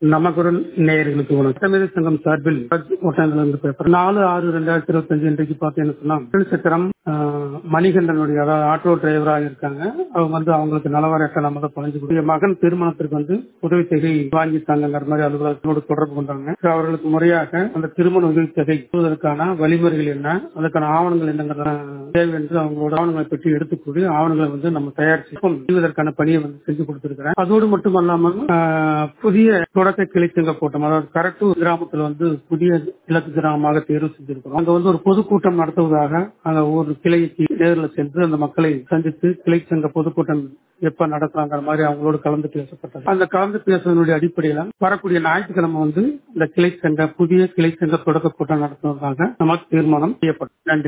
நமக்குரல் நேயர்களுக்கு வணக்கம் தமிழக சங்கம் சார்பில் ஒட்டந்திலிருந்து பேசுறேன் நாலு ஆறு ரெண்டாயிரத்தி இருபத்தி அஞ்சு இன்றைக்கு பார்த்தீங்கன்னு சொன்னா திருச்சக்கரம் ஆஹ், மணிகண்டனுடைய அதாவது ஆட்டோ டிரைவராக இருக்காங்க அவங்க வந்து அவங்களுக்கு நலவரட்ட நம்ம தான் பழஞ்சு கொடுத்து என் மகன் திருமணத்திற்கு வந்து உதவி தொகை வாங்கி தாங்கிற மாதிரி அலுவலகத்தோடு தொடர்பு கொண்டாங்க அவர்களுக்கு முறையாக அந்த திருமண உதவி தொகை பெறுவதற்கான வழிமுறைகள் என்ன அதுக்கான ஆவணங்கள் என்னங்கிறத தேவை என்று அவங்களோட ஆவணங்களை பற்றி எடுத்துக்கூடி ஆவணங்களை வந்து நம்ம தயாரிச்சு செய்வதற்கான பணியை வந்து செஞ்சு கொடுத்திருக்கிறேன் அதோடு மட்டுமல்லாமல் ஆஹ், புதிய தொடக்க கிளைச்சங்க கூட்டம் அதாவது கரட்டூர் கிராமத்தில் வந்து புதிய இலக்கு கிராமமாக தேர்வு செஞ்சிருக்கிறோம் அங்க வந்து ஒரு பொதுக்கூட்டம் நடத்துவதாக அங்க ஒரு கிளைக்கு நேரில் சென்று அந்த மக்களை சந்தித்து கிளைச்சங்க பொதுக்கூட்டம் எப்ப நடத்துறாங்கிற மாதிரி அவங்களோடு கலந்து பேசப்பட்டது அந்த கலந்து பேசுவதனுடைய அடிப்படையில வரக்கூடிய ஞாயிற்றுக்கிழமை வந்து இந்த கிளை சங்க புதிய கிளை சங்க தொடக்க கூட்டம் நடத்துவதாக நமக்கு தீர்மானம் செய்யப்பட்டது நன்றி